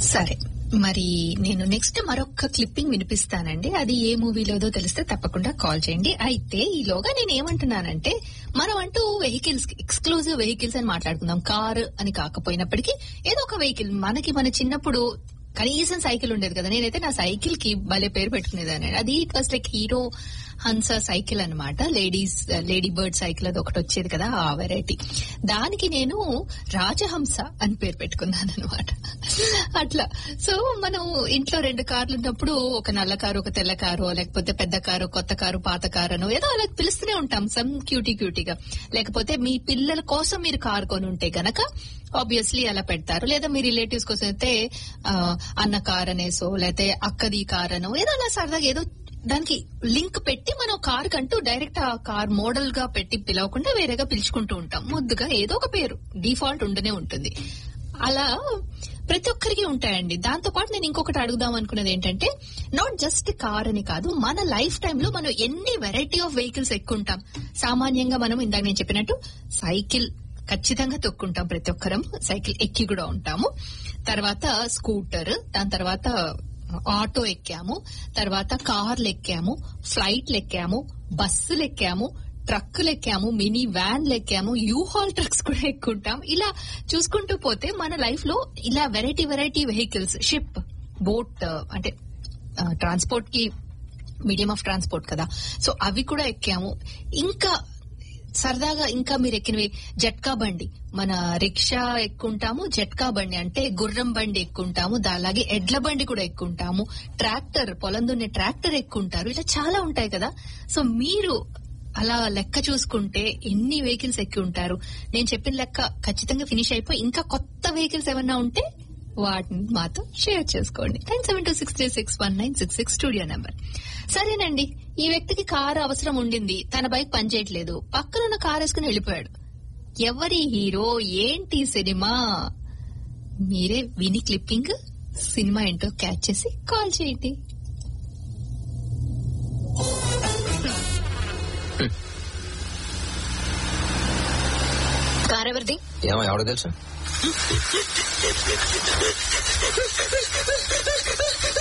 సరే మరి నేను నెక్స్ట్ మరొక క్లిప్పింగ్ వినిపిస్తానండి అది ఏ మూవీలోదో తెలిస్తే తప్పకుండా కాల్ చేయండి అయితే ఈలోగా నేను ఏమంటున్నానంటే మనం అంటూ వెహికల్స్ ఎక్స్క్లూజివ్ వెహికల్స్ అని మాట్లాడుకుందాం కార్ అని కాకపోయినప్పటికీ ఏదో ఒక వెహికల్ మనకి మన చిన్నప్పుడు కనీసం సైకిల్ ఉండేది కదా నేనైతే నా సైకిల్ కి భలే పేరు పెట్టుకునేదాన్ని అది it was like hero Hansa cycle అన్నమాట లేడీస్ లేడీ బర్డ్ సైకిల్ అది ఒకటి వచ్చేది కదా ఆ వెరైటీ దానికి నేను రాజహంస అని పేరు పెట్టుకున్నాను అనమాట అట్లా సో మనం ఇంట్లో రెండు కార్లు ఉన్నప్పుడు ఒక నల్ల కారు ఒక తెల్ల కారు లేకపోతే పెద్ద కారు కొత్త కారు పాత కారు అనో ఏదో అలా పిలుస్తూనే ఉంటాం సమ్ క్యూటీ క్యూటీగా లేకపోతే మీ పిల్లల కోసం మీరు కారు కొని ఉంటే గనక ఆబ్వియస్లీ అలా పెడతారు లేదా మీ రిలేటివ్స్ కోసం అయితే ఆ, అన్న కార్ అనేసో లేకపోతే అక్కది కార్ అనో ఏదో అలా సరదాగా ఏదో దానికి లింక్ పెట్టి మనం కార్ కంటూ డైరెక్ట్ ఆ కార్ మోడల్ గా పెట్టి పిలవకుండా వేరేగా పిలుచుకుంటూ ఉంటాం ముద్దుగా ఏదో ఒక పేరు డిఫాల్ట్ ఉండనే ఉంటుంది అలా ప్రతి ఒక్కరికి ఉంటాయండి దాంతో పాటు నేను ఇంకొకటి అడుగుదాం అనుకున్నది ఏంటంటే నాట్ జస్ట్ కార్ అని కాదు మన లైఫ్ టైంలో మనం ఎన్ని వెరైటీ ఆఫ్ వెహికల్స్ ఎక్కుంటాం సామాన్యంగా మనం ఇందాక నేను చెప్పినట్టు సైకిల్ ఖచ్చితంగా తొక్కుంటాం ప్రతి ఒక్కరం సైకిల్ ఎక్కి కూడా ఉంటాము తర్వాత స్కూటర్ దాని తర్వాత ఆటో ఎక్కాము తర్వాత కార్లు ఎక్కాము ఫ్లైట్లు ఎక్కాము బస్సులు ఎక్కాము ట్రక్కులు ఎక్కాము మినీ వ్యాన్లు ఎక్కాము యూహాల్ ట్రక్స్ కూడా ఎక్కుంటాం ఇలా చూసుకుంటూ పోతే మన లైఫ్ లో ఇలా variety variety vehicles ship boat అంటే ట్రాన్స్పోర్ట్ కి మీడియం ఆఫ్ ట్రాన్స్పోర్ట్ కదా సో అవి కూడా ఎక్కాము ఇంకా సరదాగా ఇంకా మీరు ఎక్కినవి జట్కా బండి మన రిక్షా ఎక్కుంటాము జట్కా బండి అంటే గుర్రం బండి ఎక్కుంటాము దా- అలాగే ఎడ్ల బండి కూడా ఎక్కుంటాము ట్రాక్టర్ పొలం దున్నే ట్రాక్టర్ ఎక్కుంటారు ఇలా చాలా ఉంటాయి కదా సో మీరు అలా లెక్క చూసుకుంటే ఎన్ని వెహికల్స్ ఎక్కి ఉంటారు నేను చెప్పిన లెక్క ఖచ్చితంగా ఫినిష్ అయిపోయి ఇంకా కొత్త వెహికల్స్ ఏమన్నా ఉంటే వాటిని మాతో షేర్ చేసుకోండి nine seven two six three six one nine six six studio number సరేనండి ఈ వ్యక్తికి కారు అవసరం ఉండింది తన బైక్ పనిచేయట్లేదు పక్కన ఉన్న కారు వేసుకుని వెళ్ళిపోయాడు ఎవరి హీరో ఏంటి సినిమా మీరే విని క్లిప్పింగ్ సినిమా ఏంటో క్యాచ్ చేసి కాల్ చేయండి కార్ ఎవరిది ఏమో ఎవడో తెలుసు